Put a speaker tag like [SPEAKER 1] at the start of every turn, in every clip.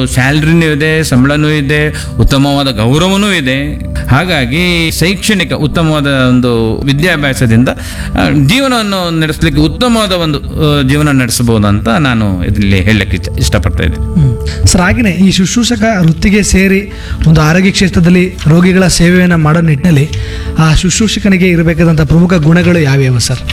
[SPEAKER 1] ಸ್ಯಾಲ್ರಿನೂ ಇದೆ ಸಂಬಳನೂ ಇದೆ ಉತ್ತಮವಾದ ಗೌರವನೂ ಇದೆ ಹಾಗಾಗಿ ಶೈಕ್ಷಣಿಕ ಉತ್ತಮವಾದ ಒಂದು ವಿದ್ಯಾಭ್ಯಾಸದಿಂದ ಆ, ಜೀವನವನ್ನು ನಡೆಸಲಿಕ್ಕೆ ಉತ್ತಮವಾದ ಒಂದು ಆ, ಜೀವನ ನಡೆಸಬಹುದು ಅಂತ ನಾನು ಇದರಲ್ಲಿ ಹೇಳಲಿಕ್ಕೆ ಇಷ್ಟ- ಇಷ್ಟಪಡ್ತಾ ಇದ್ದೀನಿ
[SPEAKER 2] ಹ್ಮ್. ಸರ್ ಹಾಗೆಯೇ ಈ ಶುಶ್ರೂಷಕ ವೃತ್ತಿಗೆ ಸೇರಿ ಒಂದು ಆರೋಗ್ಯ ಕ್ಷೇತ್ರದಲ್ಲಿ ರೋಗಿಗಳ ಸೇವೆಯನ್ನು ಮಾಡೋ ನಿಟ್ಟಿನಲ್ಲಿ ಆ ಶುಶ್ರೂಷಕನಿಗೆ ಇರಬೇಕಾದಂಥ ಪ್ರಮುಖ ಗುಣಗಳು ಯಾವ್ಯಾವು ಸರ್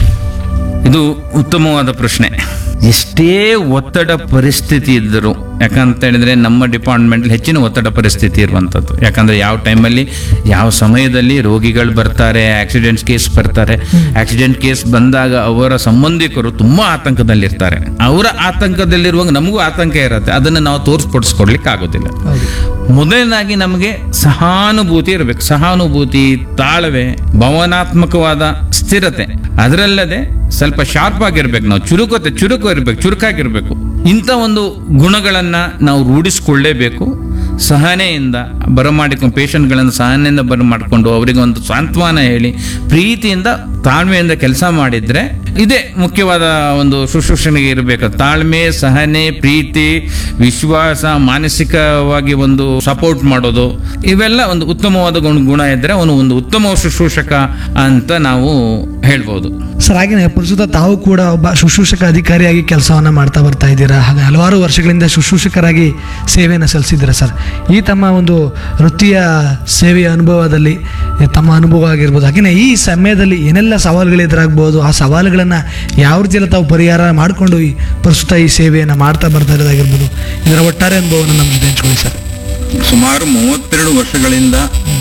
[SPEAKER 1] ಇದು ಉತ್ತಮವಾದ ಪ್ರಶ್ನೆ ಎಷ್ಟೇ ಒತ್ತಡ ಪರಿಸ್ಥಿತಿ ಇದ್ದರೂ ಯಾಕಂತ ಹೇಳಿದ್ರೆ ನಮ್ಮ ಡಿಪಾರ್ಟ್ಮೆಂಟ್ ಹೆಚ್ಚಿನ ಒತ್ತಡ ಪರಿಸ್ಥಿತಿ ಇರುವಂಥದ್ದು ಯಾಕಂದ್ರೆ ಯಾವ ಟೈಮಲ್ಲಿ ಯಾವ ಸಮಯದಲ್ಲಿ ರೋಗಿಗಳು ಬರ್ತಾರೆ ಆಕ್ಸಿಡೆಂಟ್ ಕೇಸ್ ಬರ್ತಾರೆ ಆಕ್ಸಿಡೆಂಟ್ ಕೇಸ್ ಬಂದಾಗ ಅವರ ಸಂಬಂಧಿಕರು ತುಂಬಾ ಆತಂಕದಲ್ಲಿರ್ತಾರೆ ಅವರ ಆತಂಕದಲ್ಲಿರುವಾಗ ನಮಗೂ ಆತಂಕ ಇರುತ್ತೆ ಅದನ್ನು ನಾವು ತೋರಿಸ್ಕೊಡಿಸ್ಕೊಡ್ಲಿಕ್ಕೆ ಆಗೋದಿಲ್ಲ
[SPEAKER 2] ಹೌದು
[SPEAKER 1] ಮೊದಲನೇದಾಗಿ ನಮಗೆ ಸಹಾನುಭೂತಿ ಇರಬೇಕು ಸಹಾನುಭೂತಿ ತಾಳ್ವೆ ಭಾವನಾತ್ಮಕವಾದ ಸ್ಥಿರತೆ ಅದರಲ್ಲದೆ ಸ್ವಲ್ಪ ಶಾರ್ಪ್ ಆಗಿರ್ಬೇಕು ನಾವು ಚುರುಕತೆ ಚುರುಕು ಇರಬೇಕು ಚುರುಕಾಗಿರ್ಬೇಕು ಇಂಥ ಒಂದು ಗುಣಗಳನ್ನ ನಾವು ರೂಢಿಸ್ಕೊಳ್ಳೇಬೇಕು ಸಹನೆಯಿಂದ ಬರಮಾಡಿಕೊಂಡು ಪೇಷಂಟ್ಗಳನ್ನು ಸಹನೆಯಿಂದ ಬರಮಾಡಿಕೊಂಡು ಅವರಿಗೆ ಒಂದು ಸಾಂತ್ವನ ಹೇಳಿ ಪ್ರೀತಿಯಿಂದ ತಾಳ್ಮೆಯಿಂದ ಕೆಲಸ ಮಾಡಿದ್ರೆ ಇದೇ ಮುಖ್ಯವಾದ ಒಂದು ಶುಶ್ರೂಷಣೆಗೆ ಇರಬೇಕು ತಾಳ್ಮೆ ಸಹನೆ ಪ್ರೀತಿ ವಿಶ್ವಾಸ ಮಾನಸಿಕವಾಗಿ ಒಂದು ಸಪೋರ್ಟ್ ಮಾಡೋದು ಇವೆಲ್ಲ ಒಂದು ಉತ್ತಮವಾದ ಗುಣ ಗುಣ ಇದ್ರೆ ಅವನು ಒಂದು ಉತ್ತಮ ಶುಶ್ರೂಷಕ ಅಂತ ನಾವು ಹೇಳ್ಬೋದು
[SPEAKER 2] ಸರ್ ಹಾಗೆಯೇ ಪ್ರಸ್ತುತ ತಾವು ಕೂಡ ಒಬ್ಬ ಶುಶ್ರೂಷಕ ಅಧಿಕಾರಿಯಾಗಿ ಕೆಲಸವನ್ನು ಮಾಡ್ತಾ ಬರ್ತಾ ಇದ್ದೀರಾ ಹಾಗೆ ಹಲವಾರು ವರ್ಷಗಳಿಂದ ಶುಶ್ರೂಷಕರಾಗಿ ಸೇವೆಯನ್ನು ಸಲ್ಲಿಸಿದ್ದೀರಾ ಸರ್ ಈ ತಮ್ಮ ಒಂದು ವೃತ್ತಿಯ ಸೇವೆಯ ಅನುಭವದಲ್ಲಿ ತಮ್ಮ ಅನುಭವ ಆಗಿರ್ಬೋದು ಹಾಗೆಯೇ ಈ ಸಮಯದಲ್ಲಿ ಏನೆಲ್ಲ ಸವಾಲುಗಳು ಎದುರಾಗ್ಬೋದು ಆ ಸವಾಲುಗಳನ್ನು ಯಾವ ರೀತಿಯಲ್ಲಿ ತಾವು ಪರಿಹಾರ ಮಾಡಿಕೊಂಡು ಈ ಪ್ರಸ್ತುತ ಈ ಸೇವೆಯನ್ನು ಮಾಡ್ತಾ ಬರ್ತಾ ಇರೋದಾಗಿರ್ಬೋದು ಇದರ ಒಟ್ಟಾರೆ ಅನುಭವವನ್ನು ನಮ್ಮ ಜೊತೆ ಹಂಚ್ಕೊಳ್ಳಿ ಸರ್
[SPEAKER 1] ಸುಮಾರು ಮೂವತ್ತೆರಡು ವರ್ಷಗಳಿಂದ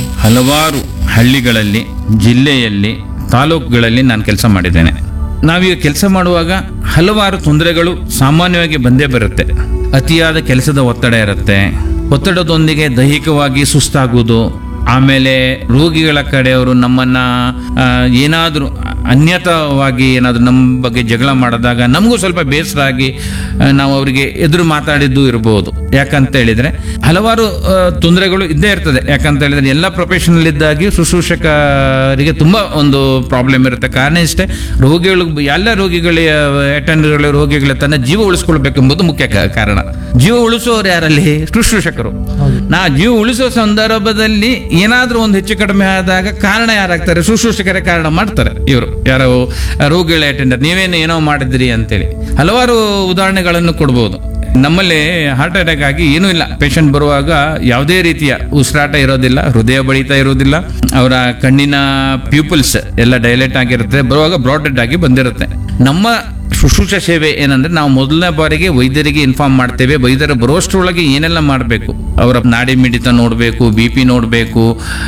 [SPEAKER 1] ಹಲವಾರು ಹಳ್ಳಿಗಳಲ್ಲಿ ಜಿಲ್ಲೆಯಲ್ಲಿ ತಾಲೂಕುಗಳಲ್ಲಿ ನಾನು ಕೆಲಸ ಮಾಡಿದ್ದೇನೆ ನಾವೀಗ ಕೆಲಸ ಮಾಡುವಾಗ ಹಲವಾರು ತೊಂದರೆಗಳು ಸಾಮಾನ್ಯವಾಗಿ ಬಂದೇ ಬರುತ್ತೆ ಅತಿಯಾದ ಕೆಲಸದ ಒತ್ತಡ ಇರುತ್ತೆ ಒತ್ತಡದೊಂದಿಗೆ ದೈಹಿಕವಾಗಿ ಸುಸ್ತಾಗುವುದು ಆಮೇಲೆ ರೋಗಿಗಳ ಕಡೆಯವರು ನಮ್ಮನ್ನ ಆ, ಏನಾದರೂ ಅನ್ಯತವಾಗಿ ಏನಾದರೂ ನಮ್ಮ ಬಗ್ಗೆ ಜಗಳ ಮಾಡಿದಾಗ ನಮಗೂ ಸ್ವಲ್ಪ ಬೇಸರ ಆಗಿ ಆ, ನಾವು ಅವರಿಗೆ ಎದುರು ಮಾತಾಡಿದ್ದು ಇರಬಹುದು ಯಾಕಂತ ಹೇಳಿದ್ರೆ ಹಲವಾರು ಆ, ತೊಂದರೆಗಳು ಇದ್ದೇ ಇರ್ತದೆ ಯಾಕಂತ ಹೇಳಿದ್ರೆ ಎಲ್ಲ ಪ್ರೊಫೆಷನಲ್ ಇದ್ದಾಗಿ ಶುಶ್ರೂಷಕರಿಗೆ ತುಂಬಾ ಒಂದು ಪ್ರಾಬ್ಲಮ್ ಇರುತ್ತೆ ಕಾರಣ ಇಷ್ಟೇ ರೋಗಿಗಳು ಎಲ್ಲ ರೋಗಿಗಳ ಅಟೆಂಡರ್ಗಳ ರೋಗಿಗಳ ತನ್ನ ಜೀವ ಉಳಿಸ್ಕೊಳ್ಬೇಕೆಂಬುದು ಮುಖ್ಯ ಕಾ- ಕಾರಣ ಜೀವ ಉಳಿಸೋರು ಯಾರಲ್ಲಿ ಶುಶ್ರೂಷಕರು ನಾ ಜೀವ ಉಳಿಸೋ ಸಂದರ್ಭದಲ್ಲಿ ಏನಾದ್ರೂ ಒಂದು ಹೆಚ್ಚು ಕಡಿಮೆ ಆದಾಗ ಕಾರಣ ಯಾರಾಗ್ತಾರೆ ಶುಶ್ರೂಷಕರೇ ಕಾರಣ ಮಾಡ್ತಾರೆ ಇವರು ಯಾರೋ ರೋಗಿಗಳ ಅಟೆಂಡರ್ ನೀವೇನು ಏನೋ ಮಾಡಿದ್ರಿ ಅಂತೇಳಿ ಹಲವಾರು ಉದಾಹರಣೆಗಳನ್ನು ಕೊಡ್ಬೋದು ನಮ್ಮಲ್ಲಿ ಹಾರ್ಟ್ ಅಟ್ಯಾಕ್ ಆಗಿ ಏನೂ ಇಲ್ಲ ಪೇಷಂಟ್ ಬರುವಾಗ ಯಾವುದೇ ರೀತಿಯ ಉಸಿರಾಟ ಇರೋದಿಲ್ಲ ಹೃದಯ ಬಡಿತ ಇರೋದಿಲ್ಲ ಅವರ ಕಣ್ಣಿನ ಪ್ಯೂಪಲ್ಸ್ ಎಲ್ಲ ಡೈಲೇಟ್ ಆಗಿರುತ್ತೆ ಬರುವಾಗ ಬ್ರಾಡೆಡ್ ಆಗಿ ಬಂದಿರುತ್ತೆ ನಮ್ಮ ಶುಶ್ರೂಷ ಸೇವೆ ಏನಂದ್ರೆ ನಾವು ಮೊದಲನೇ ಬಾರಿಗೆ ವೈದ್ಯರಿಗೆ ಇನ್ಫಾರ್ಮ್ ಮಾಡ್ತೇವೆ ವೈದ್ಯರು ಬರೋಷ್ಟರೊಳಗೆ ಏನೆಲ್ಲ ಮಾಡಬೇಕು ಅವರ ನಾಡಿ ಮಿಡಿತ ನೋಡಬೇಕು ಬಿ ಪಿ ನೋಡಬೇಕು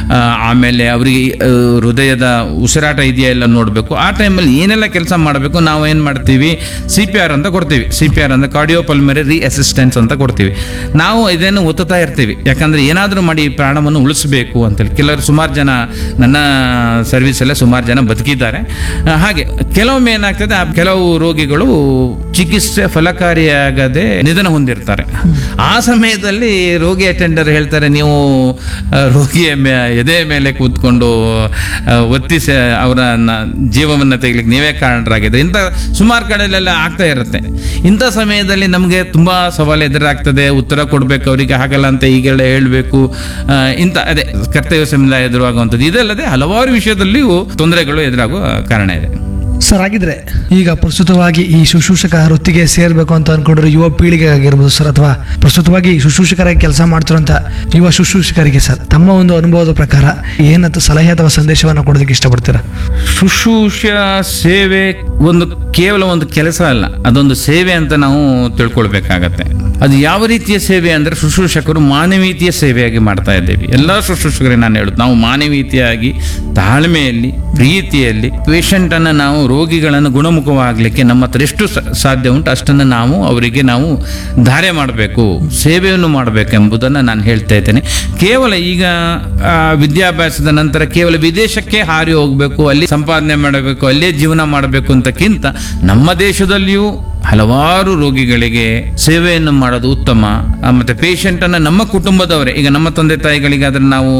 [SPEAKER 1] ಆಮೇಲೆ ಅವರಿಗೆ ಆ, ಹೃದಯದ ಉಸಿರಾಟ ಇದೆಯಾ ಎಲ್ಲ ನೋಡಬೇಕು ಆ ಟೈಮಲ್ಲಿ ಏನೆಲ್ಲ ಕೆಲಸ ಮಾಡಬೇಕು ನಾವು ಏನು ಮಾಡ್ತೀವಿ ಸಿ ಪಿ ಆರ್ ಅಂತ ಕೊಡ್ತೀವಿ ಸಿ ಪಿ ಆರ್ ಅಂದ್ರೆ ಕಾರ್ಡಿಯೋ ಪಲ್ಮರಿ ರಿ ಅಸಿಸ್ಟೆನ್ಸ್ ಅಂತ ಕೊಡ್ತೀವಿ ನಾವು ಇದನ್ನು ಒತ್ತುತ್ತಾ ಇರ್ತೀವಿ ಯಾಕಂದ್ರೆ ಏನಾದರೂ ಮಾಡಿ ಈ ಪ್ರಾಣವನ್ನು ಉಳಿಸಬೇಕು ಅಂತೇಳಿ ಕೆಲವರು ಸುಮಾರು ಜನ ನನ್ನ ಸರ್ವಿಸಲ್ಲೇ ಸುಮಾರು ಜನ ಬದುಕಿದ್ದಾರೆ ಆ, ಹಾಗೆ ಕೆಲವೊಮ್ಮೆ ಏನಾಗ್ತದೆ ಆ ಕೆಲವು ರೋಗಿಗಳು ಚಿಕಿತ್ಸೆ ಫಲಕಾರಿಯಾಗದೆ ನಿಧನ ಹೊಂದಿರ್ತಾರೆ ಆ ಸಮಯದಲ್ಲಿ ರೋಗಿ ಅಟೆಂಡರ್ ಹೇಳ್ತಾರೆ ನೀವು ಆ, ರೋಗಿಯ ಮೇ ಎದೆ ಮೇಲೆ ಕೂತ್ಕೊಂಡು ಆ, ಒತ್ತಿ ಸ- ಅವರ ನ- ಜೀವವನ್ನು ತೆಗಿಲಿಕ್ಕೆ ನೀವೇ ಕಾರಣರಾಗಿದ್ರೆ ಇಂಥ ಸುಮಾರು ಕಡೆಲೆಲ್ಲ ಆಗ್ತಾ ಇರುತ್ತೆ ಇಂಥ ಸಮಯದಲ್ಲಿ ನಮಗೆ ತುಂಬಾ ಸವಾಲು ಎದುರಾಗ್ತದೆ ಉತ್ತರ ಕೊಡಬೇಕು ಅವರಿಗೆ ಹಾಗಲ್ಲ ಅಂತ ಈಗೆಲ್ಲ ಹೇಳಬೇಕು ಇಂಥ ಅದೇ ಕರ್ತವ್ಯ ಸಮುದಾಯ ಎದುರಾಗುವಂಥದ್ದು ಇದಲ್ಲದೆ ಹಲವಾರು ವಿಷಯದಲ್ಲಿಯೂ ತೊಂದರೆಗಳು ಎದುರಾಗುವ ಕಾರಣ ಇದೆ
[SPEAKER 2] ಸರ್ ಹಾಗಿದ್ರೆ ಈಗ ಪ್ರಸ್ತುತವಾಗಿ ಈ ಶುಶ್ರೂಷಕ ವೃತ್ತಿಗೆ ಸೇರಬೇಕು ಅಂತ ಅನ್ಕೊಂಡಿರೋ ಯುವ ಪೀಳಿಗೆ ಆಗಿರ್ಬೋದು ಸರ್ ಅಥವಾ ಪ್ರಸ್ತುತವಾಗಿ ಶುಶ್ರೂಷಕರಾಗಿ ಕೆಲಸ ಮಾಡ್ತಿರೋಂಥ ಯುವ ಶುಶ್ರೂಷಕರಿಗೆ ಸರ್ ತಮ್ಮ ಒಂದು ಅನುಭವದ ಪ್ರಕಾರ ಏನಂತ ಸಲಹೆ ಅಥವಾ ಸಂದೇಶವನ್ನು ಕೊಡೋದಕ್ಕೆ ಇಷ್ಟಪಡ್ತೀರಾ
[SPEAKER 1] ಶುಶ್ರೂಷ ಸೇವೆ ಒಂದು ಕೇವಲ ಒಂದು ಕೆಲಸ ಅಲ್ಲ ಅದೊಂದು ಸೇವೆ ಅಂತ ನಾವು ತಿಳ್ಕೊಳ್ಬೇಕಾಗತ್ತೆ ಅದು ಯಾವ ರೀತಿಯ ಸೇವೆ ಅಂದ್ರೆ ಶುಶ್ರೂಷಕರು ಮಾನವೀಯತೆಯ ಸೇವೆಯಾಗಿ ಮಾಡ್ತಾ ಇದ್ದೇವೆ ಎಲ್ಲ ಶುಶ್ರೂಷಕರಿಗೆ ನಾನು ಹೇಳುದು ನಾವು ಮಾನವೀಯತೆಯಾಗಿ ತಾಳ್ಮೆಯಲ್ಲಿ ಪ್ರೀತಿಯಲ್ಲಿ ಪೇಷಂಟ್ ಅನ್ನ ನಾವು ರೋಗಿಗಳನ್ನು ಗುಣಮುಖವಾಗಲಿಕ್ಕೆ ನಮ್ಮ ಹತ್ರ ಎಷ್ಟು ಸ- ಸಾಧ್ಯ ಉಂಟು ಅಷ್ಟನ್ನು ನಾವು ಅವರಿಗೆ ನಾವು ಧಾರೆ ಮಾಡಬೇಕು ಸೇವೆಯನ್ನು ಮಾಡಬೇಕೆಂಬುದನ್ನು ನಾನು ಹೇಳ್ತಾ ಇದ್ದೇನೆ ಕೇವಲ ಈಗ ಆ, ವಿದ್ಯಾಭ್ಯಾಸದ ನಂತರ ಕೇವಲ ವಿದೇಶಕ್ಕೆ ಹಾರಿ ಹೋಗಬೇಕು ಅಲ್ಲಿ ಸಂಪಾದನೆ ಮಾಡಬೇಕು ಅಲ್ಲೇ ಜೀವನ ಮಾಡಬೇಕು ಅಂತಕ್ಕಿಂತ ನಮ್ಮ ದೇಶದಲ್ಲಿಯೂ ಹಲವಾರು ರೋಗಿಗಳಿಗೆ ಸೇವೆಯನ್ನು ಮಾಡೋದು ಉತ್ತಮ ಆ, ಮತ್ತೆ ಪೇಷಂಟ್ ಅನ್ನ ನಮ್ಮ ಕುಟುಂಬದವರೇ ಈಗ ನಮ್ಮ ತಂದೆ ತಾಯಿಗಳಿಗೆ ಅದನ್ನ ನಾವು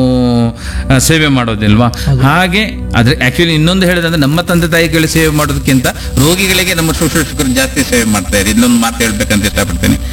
[SPEAKER 1] ಆ, ಸೇವೆ ಮಾಡೋದಿಲ್ವಾ ಹಾಗೆ ಆದ್ರೆ ಆಕ್ಚುಲಿ ಇನ್ನೊಂದು ಹೇಳಿದ್ರೆ ನಮ್ಮ ತಂದೆ ತಾಯಿಗಳಿಗೆ ಸೇವೆ ಮಾಡೋದಕ್ಕಿಂತ ರೋಗಿಗಳಿಗೆ ನಮ್ಮ ಶುಶ್ರೂಷಕರು ಜಾಸ್ತಿ ಸೇವೆ ಮಾಡ್ತಾ ಇದ್ದಾರೆ ಇಲ್ಲೊಂದು ಮಾತು ಹೇಳ್ಬೇಕಂತ ಇಷ್ಟಪಡ್ತೇನೆ